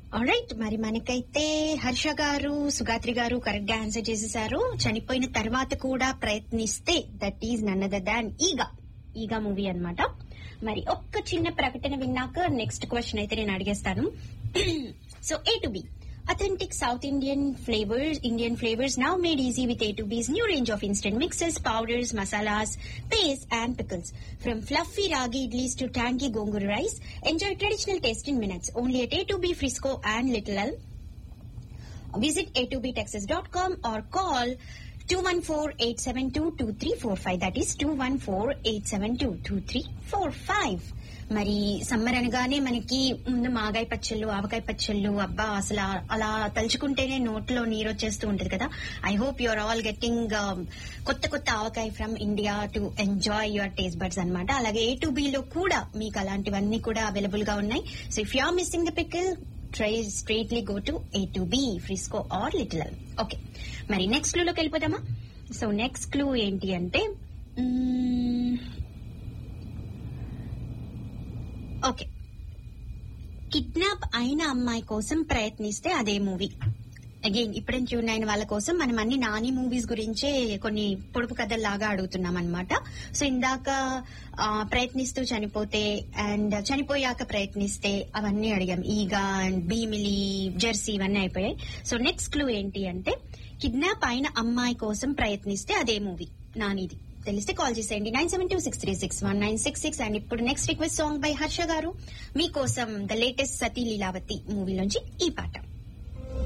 Right మరి మనకైతే హర్ష గారు సుగాత్రి గారు కరెక్ట్ గా ఆన్సర్ చేసేసారు చనిపోయిన తర్వాత కూడా ప్రయత్నిస్తే that is none other than Eega Eega movie అన్నమాట మరి ఒక్క చిన్న ప్రకటన విన్నాక నెక్స్ట్ క్వశ్చన్ అయితే నేను అడిగేస్తాను so A to B Authentic South Indian flavors, Indian flavors now made easy with A2B's new range of instant mixes, powders, masalas, paste and pickles. From fluffy ragi idlis to tangy gongur rice, enjoy traditional taste in minutes. Only at A2B Frisco and Little Elm. Visit a2btexas.com or call 214-872-2345. That is 214-872-2345. మరి summer అనగానే మనకి ముందు మాగాయ పచ్చళ్ళు ఆవకాయ పచ్చళ్ళు అబ్బా అసలు ఆ- అలా తలుచుకుంటేనే నోట్లో నీరు వచ్చేస్తూ ఉంటది కదా I hope your all getting కొత్త కొత్త avakaya from India to enjoy your taste buds అన్నమాట అలాగే ఏ టు లో కూడా మీకు అలాంటివన్నీ కూడా అవైలబుల్ గా ఉన్నాయి so if you are missing the pickle try straightly go to A to B Frisco or little okay మరి నెక్స్ట్ క్లూలోకి వెళ్ళిపోదామా సో నెక్స్ట్ క్లూ ఏంటి అంటే మ్మ్, ఓకే కిడ్నాప్ అయిన అమ్మాయి కోసం ప్రయత్నిస్తే అదే మూవీ అగైన్ ఇప్పుడే ట్యూన్ అయిన వాళ్ళ కోసం మనం అన్ని నాని మూవీస్ గురించే కొన్ని పొడుపు కథల్లాగా అడుగుతున్నాం అనమాట సో ఇందాక ఆ, ప్రయత్నిస్తూ చనిపోతే అండ్ చనిపోయాక ప్రయత్నిస్తే అవన్నీ అడిగాం ఈగా అండ్ భీమిలి జెర్సీ ఇవన్నీ అయిపోయాయి సో నెక్స్ట్ క్లూ ఏంటి అంటే కిడ్నాప్ అయిన అమ్మాయి కోసం ప్రయత్నిస్తే అదే మూవీ నానిది తెలిస్తే కాల్ చేసేయండి nine seven two six three six one nine six six and ఇప్పుడు next request song by Harsha గారు మీకోసం the latest Sathi Leelavathi movie నుంచి ఈ పాట